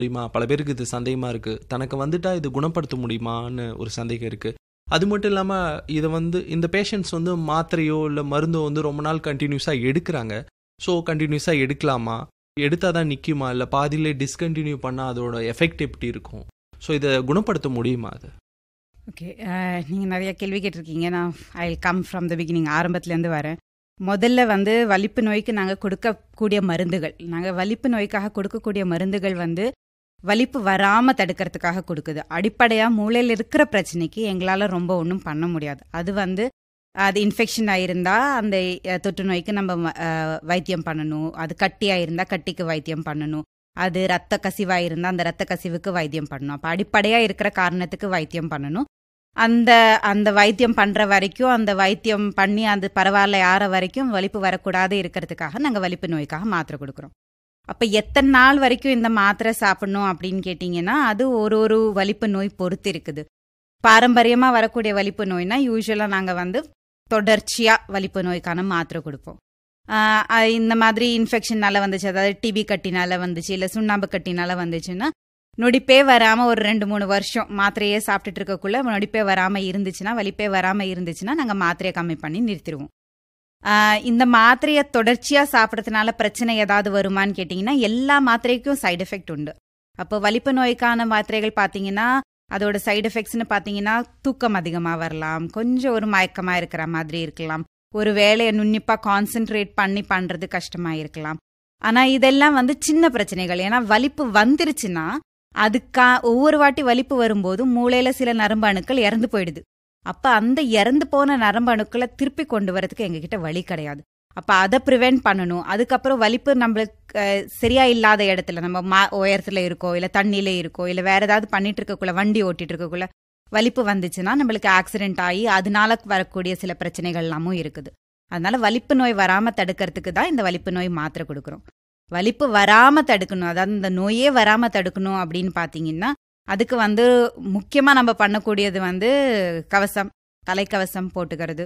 முடியுமா பல பேருக்கு இது சந்தேகமா இருக்கு தனக்கு வந்துட்டா இது குணப்படுத்த முடியுமான்னு ஒரு சந்தேகம் இருக்கு அது மட்டும் இல்லாம இதை வந்து இந்த பேஷண்ட்ஸ் வந்து மாத்திரையோ இல்லை மருந்தோ வந்து ரொம்ப நாள் கண்டினியூஸா எடுக்கிறாங்க ஸோ கண்டினியூஸா எடுக்கலாமா எடுத்தாதான் நிற்குமா இல்லை பாதியிலே டிஸ்கண்டினியூ பண்ணால் அதோட எஃபெக்ட் எப்படி இருக்கும் ஸோ இதை குணப்படுத்த முடியுமா அது ஓகே நீங்கள் நிறைய கேள்வி கேட்டிருக்கீங்க நான் I come from the beginning ஆரம்பத்துலேருந்து வரேன் முதல்ல வந்து வலிப்பு நோய்க்கு நாங்கள் கொடுக்கக்கூடிய மருந்துகள் நாங்கள் வலிப்பு நோய்க்காக கொடுக்கக்கூடிய மருந்துகள் வந்து வலிப்பு வராமல் தடுக்கிறதுக்காக கொடுக்குது அடிப்படையாக மூளையில் இருக்கிற பிரச்சனைக்கு எங்களால் ரொம்ப ஒன்றும் பண்ண முடியாது அது வந்து அது இன்ஃபெக்ஷன் ஆயிருந்தா அந்த அஹ், தொற்று நோய்க்கு நம்ம ம- அஹ், வைத்தியம் பண்ணணும் அது கட்டியாக இருந்தால் கட்டிக்கு வைத்தியம் பண்ணணும் அது ரத்த கசிவாக இருந்தால் அந்த ரத்த கசிவுக்கு வைத்தியம் பண்ணணும் அப்போ அடிப்படையாக இருக்கிற காரணத்துக்கு வைத்தியம் பண்ணணும் அந்த அந்த வைத்தியம் பண்ணுற வரைக்கும் அந்த வைத்தியம் பண்ணி அது பரவாயில்ல ஆற வரைக்கும் வலிப்பு வரக்கூடாது இருக்கிறதுக்காக நாங்கள் வலிப்பு நோய்க்காக மாத்திரை கொடுக்குறோம் அப்போ எத்தனை நாள் வரைக்கும் இந்த மாத்திரை சாப்பிடணும் அப்படின்னு கேட்டிங்கன்னா அது ஒரு ஒரு வலிப்பு நோய் பொறுத்து இருக்குது பாரம்பரியமாக வரக்கூடிய வலிப்பு நோய்னா யூஸ்வலாக நாங்கள் வந்து தொடர்ச்சியாக வலிப்பு நோய்க்கான மாத்திரை கொடுப்போம் ஆஹ் அஹ் இந்த மாதிரி இன்ஃபெக்ஷனால வந்துச்சு அதாவது டிபி கட்டினால வந்துச்சு இல்லை சுண்ணாம்பு கட்டினால வந்துச்சுன்னா நொடிப்பே வராமல் ஒரு ரெண்டு மூணு வருஷம் மாத்திரையே சாப்பிட்டுட்டு இருக்கக்குள்ள நொடிப்பே வராமல் இருந்துச்சுன்னா வலிப்பே வராமல் இருந்துச்சுன்னா நாங்கள் மாத்திரையை கம்மி பண்ணி நிறுத்திடுவோம் ஆஹ் இந்த மாத்திரையை தொடர்ச்சியாக சாப்பிட்றதுனால பிரச்சனை ஏதாவது வருமான்னு கேட்டிங்கன்னா எல்லா மாத்திரைக்கும் சைடு எஃபெக்ட் உண்டு அப்போ வலிப்பு நோய்க்கான மாத்திரைகள் பார்த்தீங்கன்னா அதோட சைடு எஃபெக்ட்ஸ்னு பார்த்தீங்கன்னா தூக்கம் அதிகமாக வரலாம் கொஞ்சம் ஒரு மயக்கமாக இருக்கிற மாதிரி இருக்கலாம் ஒரு வேலையை நுண்ணிப்பாக கான்சென்ட்ரேட் பண்ணி பண்ணுறது கஷ்டமாக இருக்கலாம் ஆனால் இதெல்லாம் வந்து சின்ன பிரச்சனைகள் ஏன்னா வலிப்பு வந்துருச்சுன்னா அதுக்கா ஒவ்வொரு வாட்டி வலிப்பு வரும்போதும் மூளையில சில நரம்பு அணுக்கள் இறந்து போயிடுது அப்ப அந்த இறந்து போன நரம்பு அணுக்களை திருப்பி கொண்டு வரதுக்கு எங்ககிட்ட வழி கிடையாது அப்ப அதை ப்ரிவென்ட் பண்ணணும் அதுக்கப்புறம் வலிப்பு நம்மளுக்கு அஹ், சரியா இல்லாத இடத்துல நம்ம மா உயரத்துல இருக்கோ இல்ல தண்ணியில இருக்கோ இல்ல வேற ஏதாவது பண்ணிட்டு இருக்கக்குள்ள வண்டி ஓட்டிட்டு இருக்கக்குள்ள வலிப்பு வந்துச்சுன்னா நம்மளுக்கு ஆக்சிடென்ட் ஆகி அதனால வரக்கூடிய சில பிரச்சனைகள் எல்லாமும் இருக்குது அதனால வலிப்பு நோய் வராம தடுக்கிறதுக்கு தான் இந்த வலிப்பு நோய் மாத்திரை கொடுக்குறோம் வலிப்பு வராம தடுக்கணும் அதாவது இந்த நோயே வராம தடுக்கணும் அப்படின்னு பாத்தீங்கன்னா அதுக்கு வந்து முக்கியமா நம்ம பண்ணக்கூடியது வந்து கவசம் தலைக்கவசம் போட்டுக்கிறது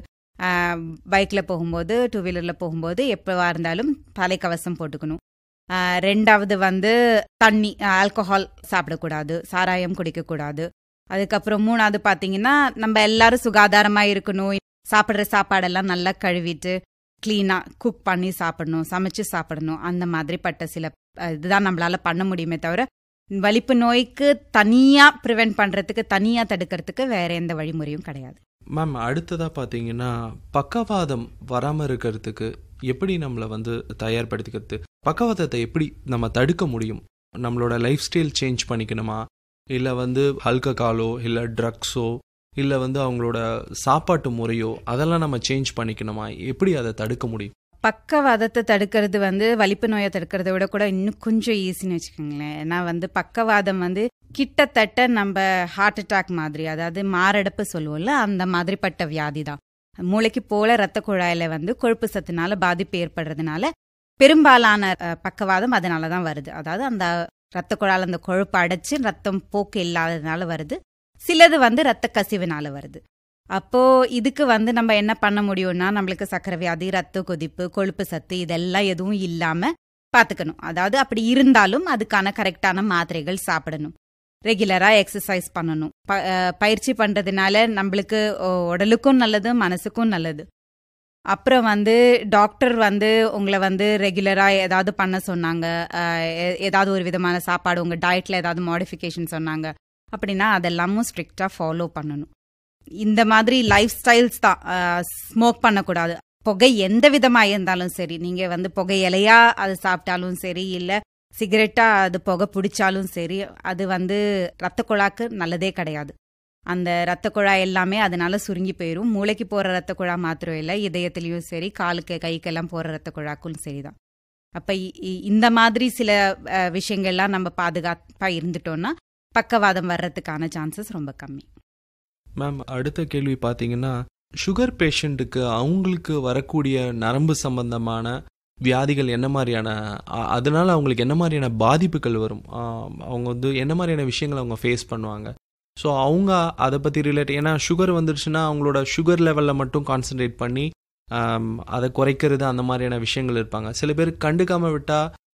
பைக்ல போகும்போது டூ வீலர்ல போகும்போது எப்பவா இருந்தாலும் தலைக்கவசம் போட்டுக்கணும் ஆஹ் ரெண்டாவது வந்து தண்ணி ஆல்கஹால் சாப்பிடக்கூடாது சாராயம் குடிக்கக்கூடாது அதுக்கப்புறம் மூணாவது பாத்தீங்கன்னா நம்ம எல்லாரும் சுகாதாரமா இருக்கணும் சாப்பிட்ற சாப்பாடெல்லாம் நல்லா கழுவிட்டு க்ளீனா குக் பண்ணி சாப்பிடணும் சமைச்சு சாப்பிடணும் அந்த மாதிரிப்பட்ட சில அஹ், இதுதான் நம்மளால பண்ண முடியுமே தவிர வலிப்பு நோய்க்கு தனியா ப்ரிவென்ட் பண்றதுக்கு தனியா தடுக்கிறதுக்கு வேற எந்த வழிமுறையும் கிடையாது மேம் அடுத்ததாக பார்த்தீங்கன்னா பக்கவாதம் வராமல் இருக்கிறதுக்கு எப்படி நம்மளை வந்து தயார்படுத்திக்கிறது பக்கவாதத்தை எப்படி நம்ம தடுக்க முடியும் நம்மளோட லைஃப் ஸ்டைல் சேஞ்ச் பண்ணிக்கணுமா இல்லை வந்து ஆல்கஹாலோ இல்லை ட்ரக்ஸோ இல்லை வந்து அவங்களோட சாப்பாட்டு முறையோ அதெல்லாம் நம்ம சேஞ்ச் பண்ணிக்கணுமா எப்படி அதை தடுக்க முடியும் பக்கவாதத்தை தடுக்கிறது வந்து வலிப்பு நோயை தடுக்கிறத விட கூட இன்னும் கொஞ்சம் ஈஸின்னு வச்சுக்கோங்களேன் ஏன்னா வந்து பக்கவாதம் வந்து கிட்டத்தட்ட நம்ம ஹார்ட் அட்டாக் மாதிரி அதாவது மாரடைப்பு சொல்லுவோம்ல அந்த மாதிரிப்பட்ட வியாதி தான் மூளைக்கு போல ரத்த குழாயில வந்து கொழுப்பு சத்துனால பாதிப்பு ஏற்படுறதுனால பெரும்பாலான அஹ், பக்கவாதம் அதனால தான் வருது அதாவது அந்த ரத்த குழாயில அந்த கொழுப்பு அடைச்சு ரத்தம் போக்கு இல்லாததுனால வருது சிலது வந்து ரத்த கசிவுனால வருது அப்போ இதுக்கு வந்து நம்ம என்ன பண்ண முடியும்னா நம்மளுக்கு சக்கரை வியாதி ரத்த கொதிப்பு கொழுப்பு சத்து இதெல்லாம் எதுவும் இல்லாம பாத்துக்கணும் அதாவது அப்படி இருந்தாலும் அதுக்கான கரெக்டான மாத்திரைகள் சாப்பிடணும் ரெகுலரா எக்ஸசைஸ் பண்ணணும் ப- அஹ் பயிற்சி பண்றதுனால நம்மளுக்கு ஒ- உடலுக்கும் நல்லது மனசுக்கும் நல்லது அப்புறம் வந்து டாக்டர் வந்து உங்களை வந்து ரெகுலரா ஏதாவது பண்ண சொன்னாங்க அஹ் எ- ஏதாவது ஒரு விதமான சாப்பாடு உங்க டயட்ல ஏதாவது மாடிஃபிகேஷன் சொன்னாங்க அப்படின்னா அதெல்லாமும் ஸ்ட்ரிக்டா ஃபாலோ பண்ணணும் இந்த மாதிரி லைஃப் ஸ்டைல்ஸ் தான் ஸ்மோக் பண்ணக்கூடாது புகை எந்த விதமா இருந்தாலும் சரி நீங்க வந்து புகை இலையா அது சாப்பிட்டாலும் சரி இல்ல சிகரெட்டா அது புகை பிடிச்சாலும் சரி அது வந்து ரத்த குழாக்கு நல்லதே கிடையாது அந்த ரத்த குழாய் எல்லாமே அதனால சுருங்கி போயிடும் மூளைக்கு போற ரத்த குழா மாத்திரம் இல்லை இதயத்திலயும் சரி காலுக்கு கைக்கெல்லாம் போற ரத்த குழாக்கும் சரிதான் அப்ப இ- இ- இந்த மாதிரி சில அஹ், விஷயங்கள்லாம் நம்ம பாதுகாப்பா இருந்துட்டோம்னா பக்கவாதம் வர்றதுக்கான சான்சஸ் ரொம்ப கம்மி மேம் அடுத்த கேள்வி பார்த்தீங்கன்னா சுகர் பேஷண்ட்டுக்கு அவங்களுக்கு வரக்கூடிய நரம்பு சம்பந்தமான வியாதிகள் என்ன மாதிரியான அ- அதனால அவங்களுக்கு என்ன மாதிரியான பாதிப்புகள் வரும் ஆ, அவங்க வந்து என்ன மாதிரியான விஷயங்களை அவங்க ஃபேஸ் பண்ணுவாங்க ஸோ அவங்க அதை பற்றி ரிலேட் ஏன்னா சுகர் வந்துருச்சுன்னா அவங்களோட சுகர் லெவலில் மட்டும் கான்சென்ட்ரேட் பண்ணி ஆம், அதை குறைக்கிறது அந்த மாதிரியான விஷயங்கள் இருப்பாங்க சில பேர் கண்டுக்காம விட்டால்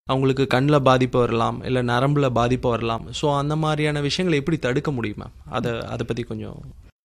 அவங்களுக்கு கண்ணில் பாதிப்பு வரலாம் இல்லை நரம்புல பாதிப்பு வரலாம் ஸோ அந்த மாதிரியான விஷயங்களை எப்படி தடுக்க முடியும் மேம் அதை அதை பற்றி கொஞ்சம்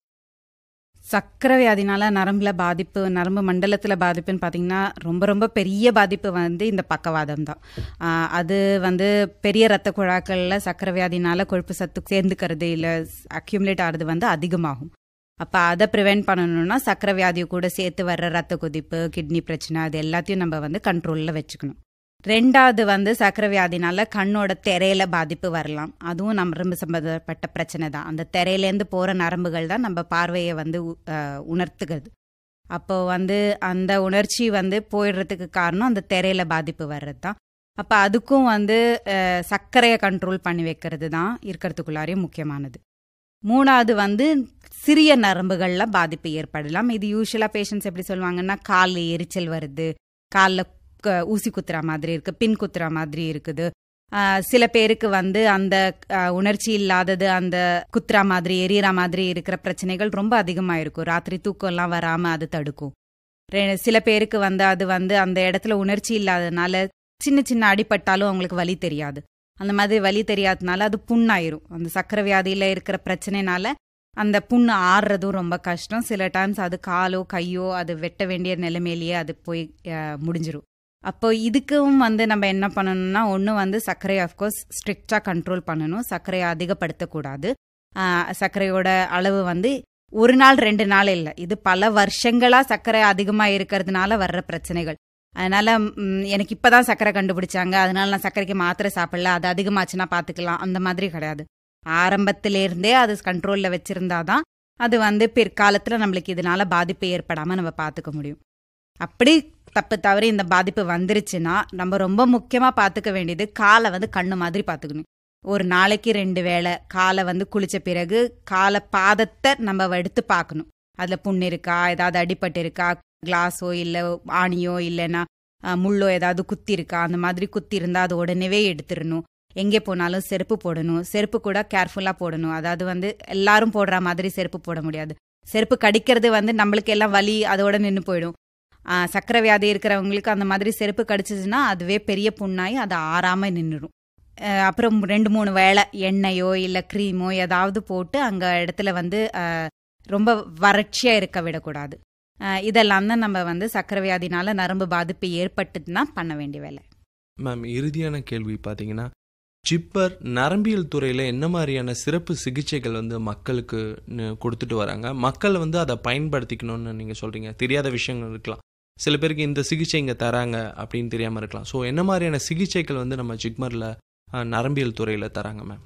சக்கரை வியாதினால நரம்புல பாதிப்பு நரம்பு மண்டலத்தில் பாதிப்புன்னு பார்த்தீங்கன்னா ரொம்ப ரொம்ப பெரிய பாதிப்பு வந்து இந்த பக்கவாதம் தான் ஆஹ் அது வந்து பெரிய ரத்த குழாக்களில் சக்கரை வியாதினால கொழுப்பு சத்து சேர்ந்துக்கிறது இல்லை அக்யூமுலேட் ஆகிறது வந்து அதிகமாகும் அப்போ அதை ப்ரிவெண்ட் பண்ணணும்னா சக்கரை வியாதியை கூட சேர்த்து வர்ற ரத்த கொதிப்பு கிட்னி பிரச்சனை அது எல்லாத்தையும் நம்ம வந்து கண்ட்ரோலில் வச்சுக்கணும் ரெண்டாவது வந்து சக்கரை வியாதினால கண்ணோட திரையில பாதிப்பு வரலாம் அதுவும் நரம்பு சம்பந்தப்பட்ட பிரச்சனை தான் அந்த திரையிலேருந்து போகிற நரம்புகள் தான் நம்ம பார்வையை வந்து உ- அஹ் உணர்த்துகிறது அப்போ வந்து அந்த உணர்ச்சி வந்து போயிடுறதுக்கு காரணம் அந்த திரையில பாதிப்பு வர்றது தான் அப்போ அதுக்கும் வந்து அஹ், சர்க்கரையை கண்ட்ரோல் பண்ணி வைக்கிறது தான் இருக்கிறதுக்குள்ளாரையும் முக்கியமானது மூணாவது வந்து சிறிய நரம்புகளில் பாதிப்பு ஏற்படலாம் இது யூஸ்வலாக பேஷண்ட்ஸ் எப்படி சொல்லுவாங்கன்னா காலில் எரிச்சல் வருது காலில் ஊசி குத்துற மாதிரி இருக்கு பின் குத்துற மாதிரி இருக்குது ஆஹ் சில பேருக்கு வந்து அந்த ஆஹ், உணர்ச்சி இல்லாதது அந்த குத்துற மாதிரி எரியற மாதிரி இருக்கிற பிரச்சனைகள் ரொம்ப அதிகமாக இருக்கும் ராத்திரி தூக்கம்லாம் வராமல் அது தடுக்கும் ரெ- சில பேருக்கு வந்து அது வந்து அந்த இடத்துல உணர்ச்சி இல்லாததுனால சின்ன சின்ன அடிபட்டாலும் அவங்களுக்கு வலி தெரியாது அந்த மாதிரி வலி தெரியாததுனால அது புண்ணாயிரும் அந்த சக்கரை வியாதியில் இருக்கிற பிரச்சனைனால அந்த புண்ணு ஆறுறதும் ரொம்ப கஷ்டம் சில டைம்ஸ் அது காலோ கையோ அது வெட்ட வேண்டிய நிலைமையிலேயே அது போய் ஆஹ், முடிஞ்சிரும் அப்போ இதுக்கும் வந்து நம்ம என்ன பண்ணணும்னா ஒன்று வந்து சர்க்கரையை அஃப்கோர்ஸ் ஸ்ட்ரிக்டாக கண்ட்ரோல் பண்ணணும் சர்க்கரையை அதிகப்படுத்தக்கூடாது ஆஹ் சர்க்கரையோட அளவு வந்து ஒரு நாள் ரெண்டு நாள் இல்லை இது பல வருஷங்களாக சர்க்கரை அதிகமாக இருக்கிறதுனால வர்ற பிரச்சனைகள் அதனால ம், எனக்கு இப்பதான் சர்க்கரை கண்டுபிடிச்சாங்க அதனால நான் சர்க்கரைக்கு மாத்திரை சாப்பிடல அது அதிகமாச்சுன்னா பார்த்துக்கலாம் அந்த மாதிரி கிடையாது ஆரம்பத்திலேருந்தே அது கண்ட்ரோலில் வச்சிருந்தாதான் அது வந்து பிற்காலத்தில் நம்மளுக்கு இதனால பாதிப்பு ஏற்படாமல் நம்ம பார்த்துக்க முடியும் அப்படி தப்பு தவறி இந்த பாதிப்பு வந்துருச்சுன்னா நம்ம ரொம்ப முக்கியமாக பார்த்துக்க வேண்டியது காலை வந்து கண்ணு மாதிரி பார்த்துக்கணும் ஒரு நாளைக்கு ரெண்டு வேளை காலை வந்து குளிச்ச பிறகு காலை பாதத்தை நம்ம எடுத்து பார்க்கணும் அதில் புண்ணு இருக்கா ஏதாவது அடிபட்டு இருக்கா கிளாஸோ இல்லை ஆணியோ இல்லைன்னா அஹ், முள்ளோ ஏதாவது குத்தி இருக்கா அந்த மாதிரி குத்தி இருந்தால் அது உடனேவே எடுத்துடணும் எங்கே போனாலும் செருப்பு போடணும் செருப்பு கூட கேர்ஃபுல்லாக போடணும் அதாவது வந்து எல்லாரும் போடுற மாதிரி செருப்பு போட முடியாது செருப்பு கடிக்கிறது வந்து நம்மளுக்கு எல்லாம் வலி அதோட நின்று போயிடும் ஆ, சக்கரை வியாதி இருக்கிறவங்களுக்கு அந்த மாதிரி செருப்பு கடிச்சிச்சுன்னா அதுவே பெரிய புண்ணாகி அது ஆறாம நின்றுடும் அப்புறம் ரெண்டு மூணு வேளை எண்ணெயோ இல்லை க்ரீமோ ஏதாவது போட்டு அங்கே இடத்துல வந்து ஆ, ரொம்ப வறட்சியாக இருக்க விடக்கூடாது ஆ, இதெல்லாம் தான் நம்ம வந்து சக்கரை வியாதினால நரம்பு பாதிப்பு ஏற்பட்டுதுன்னா பண்ண வேண்டிய வேலை மேம் இறுதியான கேள்வி பார்த்தீங்கன்னா ஜிப்பர் நரம்பியல் துறையில் என்ன மாதிரியான சிறப்பு சிகிச்சைகள் வந்து மக்களுக்கு ந- கொடுத்துட்டு வராங்க மக்கள் வந்து அதை பயன்படுத்திக்கணும்னு நீங்கள் சொல்கிறீங்க தெரியாத விஷயங்கள் இருக்கலாம் சில பேருக்கு இந்த சிகிச்சை இங்கே தராங்க அப்படின்னு தெரியாமல் இருக்கலாம் ஸோ என்ன மாதிரியான சிகிச்சைகள் வந்து நம்ம ஜிக்மரில் நரம்பியல் துறையில் தராங்க மேம்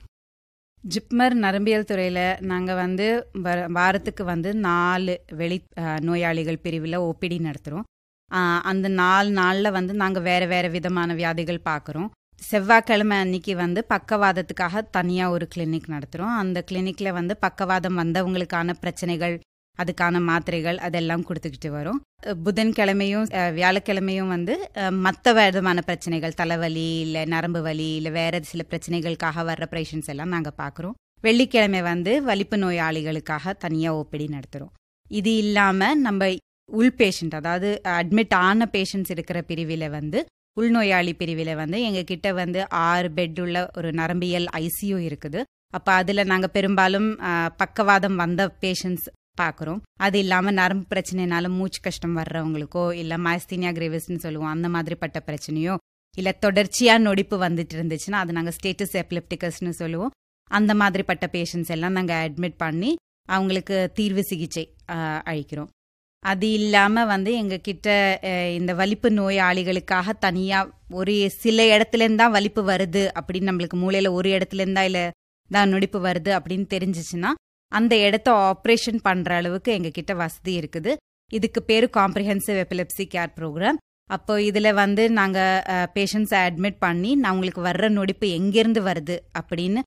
ஜிப்மர் நரம்பியல் துறையில் நாங்கள் வந்து வர- வாரத்துக்கு வந்து நாலு வெளி அஹ், நோயாளிகள் பிரிவில் ஓபிடி நடத்துகிறோம் அந்த நாலு நாளில் வந்து நாங்கள் வேறு வேறு விதமான வியாதிகள் பார்க்குறோம் செவ்வாய்க்கிழமை அன்னைக்கு வந்து பக்கவாதத்துக்காக தனியாக ஒரு கிளினிக் நடத்துகிறோம் அந்த கிளினிக்கில் வந்து பக்கவாதம் வந்தவங்களுக்கான பிரச்சனைகள் அதுக்கான மாத்திரைகள் அதெல்லாம் கொடுத்துக்கிட்டு வரோம் அஹ், புதன்கிழமையும் அஹ், வியாழக்கிழமையும் வந்து மற்ற விதமான பிரச்சனைகள் தலைவலி இல்லை நரம்பு வலி இல்லை வேற சில பிரச்சனைகளுக்காக வர்ற பேஷண்ட்ஸ் எல்லாம் நாங்கள் பார்க்குறோம் வெள்ளிக்கிழமை வந்து வலிப்பு நோயாளிகளுக்காக தனியாக ஓபிடி நடத்துகிறோம் இது இல்லாமல் நம்ம உள் பேஷண்ட் அதாவது அட்மிட் ஆன பேஷண்ட்ஸ் இருக்கிற பிரிவில் வந்து உள்நோயாளி பிரிவில் வந்து எங்ககிட்ட வந்து ஆறு பெட் உள்ள ஒரு நரம்பியல் ஐசியூ இருக்குது அப்போ அதில் நாங்கள் பெரும்பாலும் அஹ், பக்கவாதம் வந்த பேஷண்ட்ஸ் பார்க்குறோம் அது இல்லாமல் நரம்பு பிரச்சனைனால மூச்சு கஷ்டம் வர்றவங்களுக்கோ இல்லை மாஸ்தீனியா கிரேவிஸ்ன்னு சொல்லுவோம் அந்த மாதிரிப்பட்ட பிரச்சனையோ இல்லை தொடர்ச்சியாக நொடிப்பு வந்துட்டு இருந்துச்சுன்னா அது நாங்கள் ஸ்டேட்டஸ் எப்லெப்டிகஸ்னு சொல்லுவோம் அந்த மாதிரிப்பட்ட பேஷண்ட்ஸ் எல்லாம் நாங்கள் அட்மிட் பண்ணி அவங்களுக்கு தீர்வு சிகிச்சை அஹ், அளிக்கிறோம் அது இல்லாமல் வந்து எங்ககிட்ட அஹ், இந்த வலிப்பு நோயாளிகளுக்காக தனியாக ஒரு சில இடத்துலேருந்து தான் வலிப்பு வருது அப்படின்னு நம்மளுக்கு மூளையில் ஒரு இடத்துலேருந்தா இல்லை தான் நொடிப்பு வருது அப்படின்னு தெரிஞ்சிச்சுன்னா அந்த இடத்த ஆப்ரேஷன் பண்ணுற அளவுக்கு எங்ககிட்ட வசதி இருக்குது இதுக்கு பேர் காம்ப்ரிஹென்சிவ் எபிலெப்சி கேர் ப்ரோக்ராம் அப்போ இதில் வந்து நாங்கள் பேஷண்ட்ஸை அட்மிட் பண்ணி நான் உங்களுக்கு வர்ற நொடிப்பு எங்கேருந்து வருது அப்படின்னு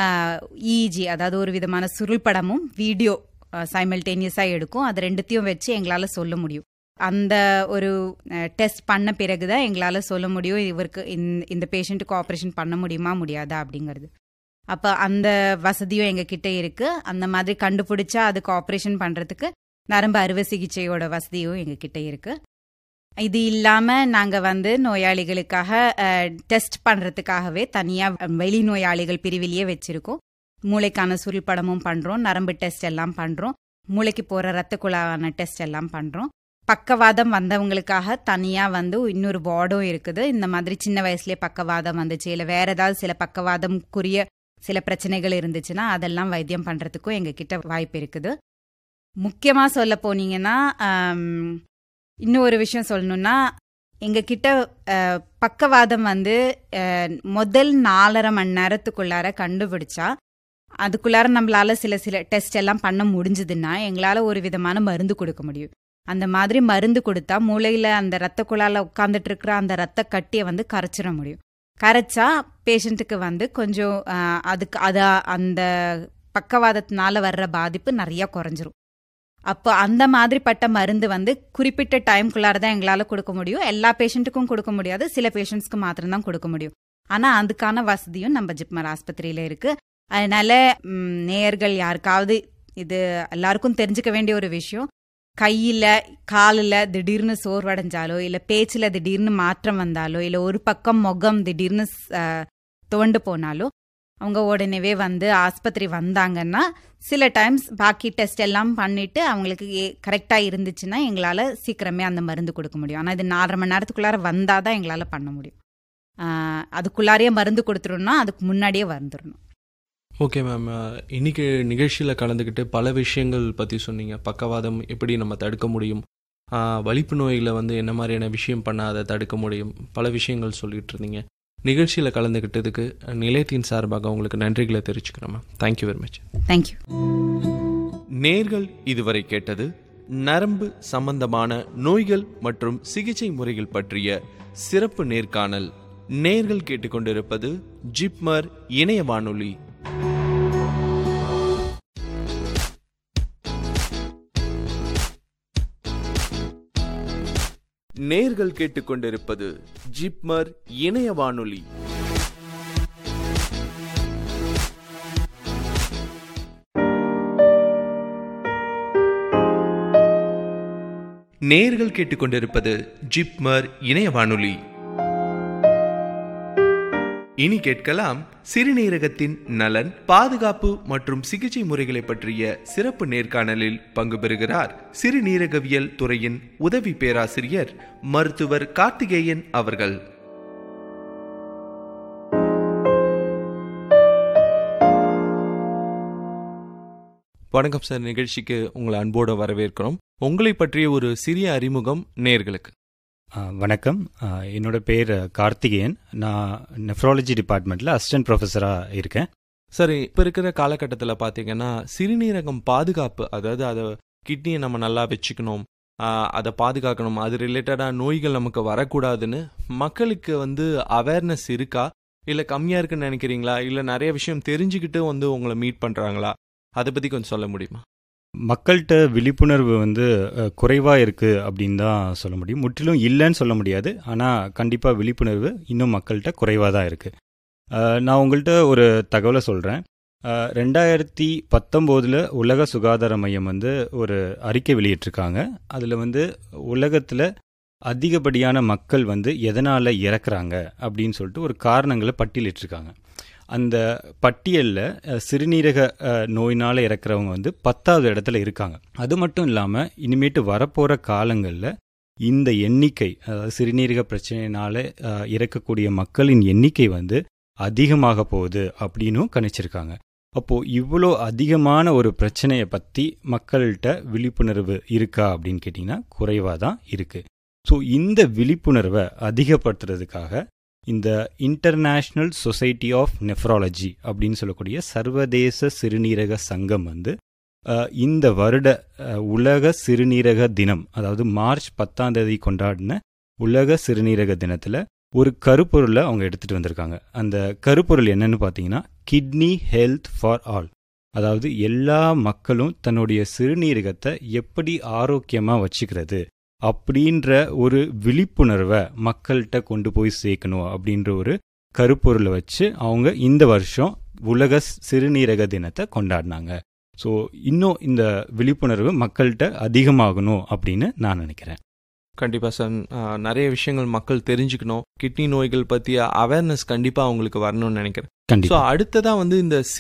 இஜி அதாவது ஒரு விதமான சுருள் படமும் வீடியோ சைமல்டேனியஸாக எடுக்கும் அது ரெண்டுத்தையும் வச்சு எங்களால் சொல்ல முடியும் அந்த ஒரு டெஸ்ட் பண்ண பிறகு தான் எங்களால் சொல்ல முடியும் இவருக்கு இந்த- இந்த பேஷண்ட்டுக்கு ஆப்ரேஷன் பண்ண முடியுமா முடியாதா அப்படிங்கிறது அப்போ அந்த வசதியும் எங்ககிட்ட இருக்கு அந்த மாதிரி கண்டுபிடிச்சா அதுக்கு ஆப்ரேஷன் பண்ணுறதுக்கு நரம்பு அறுவை சிகிச்சையோட வசதியும் எங்ககிட்ட இருக்கு இது இல்லாம நாங்க வந்து நோயாளிகளுக்காக டெஸ்ட் பண்றதுக்காகவே தனியா வெளி நோயாளிகள் பிரிவிலேயே வச்சிருக்கோம் மூளைக்கான சுருள் படமும் பண்றோம் நரம்பு டெஸ்ட் எல்லாம் பண்றோம் மூளைக்கு போற ரத்த குழாவான டெஸ்ட் எல்லாம் பண்றோம் பக்கவாதம் வந்தவங்களுக்காக தனியா வந்து இன்னொரு வார்டும் இருக்குது இந்த மாதிரி சின்ன வயசுலயே பக்கவாதம் வந்துச்சு இல்ல வேற ஏதாவது சில பக்கவாதம்க்குரிய சில பிரச்சனைகள் இருந்துச்சுன்னா அதெல்லாம் வைத்தியம் பண்றதுக்கும் எங்க கிட்ட வாய்ப்பு இருக்குது முக்கியமா சொல்ல போனீங்கன்னா இன்னும் ஒரு விஷயம் சொல்லணும்னா எங்ககிட்ட பக்கவாதம் வந்து முதல் நாலரை மணி நேரத்துக்குள்ளார கண்டுபிடிச்சா அதுக்குள்ளார நம்மளால சில சில டெஸ்ட் எல்லாம் பண்ண முடிஞ்சதுன்னா எங்களால ஒரு விதமான மருந்து கொடுக்க முடியும் அந்த மாதிரி மருந்து கொடுத்தா மூளையில அந்த ரத்த குழால உட்காந்துட்டு இருக்கிற அந்த ரத்த கட்டியை வந்து கரைச்சிட முடியும் கரைச்சா பேஷண்ட்டுக்கு வந்து கொஞ்சம் அதுக்கு அத அந்த பக்கவாதத்தினால வர்ற பாதிப்பு நிறைய குறைஞ்சிரும் அப்போ அந்த மாதிரிப்பட்ட மருந்து வந்து குறிப்பிட்ட டைம்குள்ளார தான் எங்களால் கொடுக்க முடியும் எல்லா பேஷண்ட்டுக்கும் கொடுக்க முடியாது சில பேஷண்ட்ஸ்க்கு மாத்திரம்தான் கொடுக்க முடியும் ஆனால் அதுக்கான வசதியும் நம்ம ஜிப்மர் ஆஸ்பத்திரியில் இருக்கு அதனால நேயர்கள் யாருக்காவது இது எல்லாருக்கும் தெரிஞ்சுக்க வேண்டிய ஒரு விஷயம் கையில் காலில் திடீர்னு சோர்வடைஞ்சாலோ இல்லை பேச்சில் திடீர்னு மாற்றம் வந்தாலோ இல்லை ஒரு பக்கம் முகம் திடீர்னு துவண்டு போனாலோ அவங்க உடனேவே வந்து ஆஸ்பத்திரி வந்தாங்கன்னா சில டைம்ஸ் பாக்கி டெஸ்ட் எல்லாம் பண்ணிட்டு அவங்களுக்கு கரெக்டாக இருந்துச்சுன்னா எங்களால் சீக்கிரமே அந்த மருந்து கொடுக்க முடியும் ஆனால் இது நாலரை மணி நேரத்துக்குள்ளார வந்தால் தான் எங்களால் பண்ண முடியும் அதுக்குள்ளாரையே மருந்து கொடுத்துருன்னா அதுக்கு முன்னாடியே வந்துடணும் ஓகே மேம் இன்னைக்கு நிகழ்ச்சியில் கலந்துக்கிட்டு பல விஷயங்கள் பற்றி சொன்னீங்க பக்கவாதம் எப்படி நம்ம தடுக்க முடியும் வலிப்பு நோயில் வந்து என்ன மாதிரியான விஷயம் பண்ணால் அதை தடுக்க முடியும் பல விஷயங்கள் சொல்லிட்டு இருந்தீங்க நிகழ்ச்சியில் கலந்துக்கிட்டதுக்கு நிலையத்தின் சார்பாக உங்களுக்கு நன்றிகளை தெரிவிச்சுக்கிறோம் ma'am thank you very much thank you நேர்கள் இதுவரை கேட்டது நரம்பு சம்பந்தமான நோய்கள் மற்றும் சிகிச்சை முறைகள் பற்றிய சிறப்பு நேர்காணல் நேர்கள் கேட்டுக்கொண்டிருப்பது ஜிப்மர் இணைய வானொலி நேர்கள் கேட்டுக்கொண்டிருப்பது ஜிப்மர் இணைய வானொலி நேர்கள் கேட்டுக்கொண்டிருப்பது ஜிப்மர் இணைய வானொலி இனி கேட்கலாம் சிறுநீரகத்தின் நலன் பாதுகாப்பு மற்றும் சிகிச்சை முறைகளை பற்றிய சிறப்பு நேர்காணலில் பங்கு பெறுகிறார் சிறுநீரகவியல் துறையின் உதவி பேராசிரியர் மருத்துவர் கார்த்திகேயன் அவர்கள் வணக்கம் சார் நிகழ்ச்சிக்கு உங்களை அன்போடு வரவேற்கிறோம் உங்களை பற்றிய ஒரு சிறிய அறிமுகம் நேர்களுக்கு வணக்கம் என்னோட பேர் கார்த்திகேயன் நான் நெஃப்ராலஜி டிபார்ட்மெண்ட்டில் அசிஸ்டன்ட் ப்ரொஃபஸராக இருக்கேன் சரி இப்போ இருக்கிற காலகட்டத்தில் பார்த்தீங்கன்னா சிறுநீரகம் பாதுகாப்பு அதாவது அதை கிட்னியை நம்ம நல்லா வச்சுக்கணும் அதை பாதுகாக்கணும் அது ரிலேட்டடாக நோய்கள் நமக்கு வரக்கூடாதுன்னு மக்களுக்கு வந்து அவேர்னஸ் இருக்கா இல்லை கம்மியாக இருக்குன்னு நினைக்கிறீங்களா இல்லை நிறைய விஷயம் தெரிஞ்சுக்கிட்டு வந்து உங்களை மீட் பண்ணுறாங்களா அதை பற்றி கொஞ்சம் சொல்ல முடியுமா மக்கள்கிட்ட விழிப்புணர்வு வந்து குறைவாக இருக்குது அப்படின்னு தான் சொல்ல முடியும் முற்றிலும் இல்லைன்னு சொல்ல முடியாது ஆனால் கண்டிப்பாக விழிப்புணர்வு இன்னும் மக்கள்கிட்ட குறைவாக தான் இருக்குது நான் உங்கள்கிட்ட ஒரு தகவலை சொல்கிறேன் ரெண்டாயிரத்தி பத்தொம்போதில் உலக சுகாதார மையம் வந்து ஒரு அறிக்கை வெளியிட்டிருக்காங்க அதில் வந்து உலகத்தில் அதிகப்படியான மக்கள் வந்து எதனால் இறக்குறாங்க அப்படின்னு சொல்லிட்டு ஒரு காரணங்களை பட்டியலிட்டிருக்காங்க அந்த பட்டியலில் சிறுநீரக நோயினால் இறக்குறவங்க வந்து பத்தாவது இடத்துல இருக்காங்க அது மட்டும் இல்லாமல் இனிமேட்டு வரப்போகிற காலங்களில் இந்த எண்ணிக்கை அதாவது சிறுநீரக பிரச்சனையினால இறக்கக்கூடிய மக்களின் எண்ணிக்கை வந்து அதிகமாக போகுது அப்படின்னும் கணிச்சிருக்காங்க அப்போது இவ்வளோ அதிகமான ஒரு பிரச்சனையை பற்றி மக்கள்கிட்ட விழிப்புணர்வு இருக்கா அப்படின்னு கேட்டிங்கன்னா குறைவாக தான் இருக்குது ஸோ இந்த விழிப்புணர்வை அதிகப்படுத்துறதுக்காக இந்த இன்டர்நேஷ்னல் சொசைட்டி ஆஃப் நெஃப்ராலஜி அப்படின்னு சொல்லக்கூடிய சர்வதேச சிறுநீரக சங்கம் வந்து இந்த வருட உலக சிறுநீரக தினம் அதாவது மார்ச் பத்தாம் தேதி கொண்டாடின உலக சிறுநீரக தினத்தில் ஒரு கருப்பொருளை அவங்க எடுத்துகிட்டு வந்திருக்காங்க அந்த கருப்பொருள் என்னன்னு பார்த்தீங்கன்னா கிட்னி ஹெல்த் ஃபார் ஆல் அதாவது எல்லா மக்களும் தன்னுடைய சிறுநீரகத்தை எப்படி ஆரோக்கியமாக வச்சுக்கிறது அப்படின்ற ஒரு விழிப்புணர்வை மக்கள்கிட்ட கொண்டு போய் சேர்க்கணும் அப்படின்ற ஒரு கருப்பொருளை வச்சு அவங்க இந்த வருஷம் உலக சிறுநீரக தினத்தை கொண்டாடினாங்க ஸோ இன்னும் இந்த விழிப்புணர்வு மக்கள்கிட்ட அதிகமாகணும் அப்படின்னு நான் நினைக்கிறேன் கண்டிப்பா சார் ஆஹ் நிறைய விஷயங்கள் மக்கள் தெரிஞ்சுக்கணும் கிட்னி நோய்கள் பத்திய அவேர்னஸ் கண்டிப்பா அவங்களுக்கு வரணும்னு நினைக்கிறேன் ஸோ கண்டிப்பா அடுத்ததா வந்து இந்த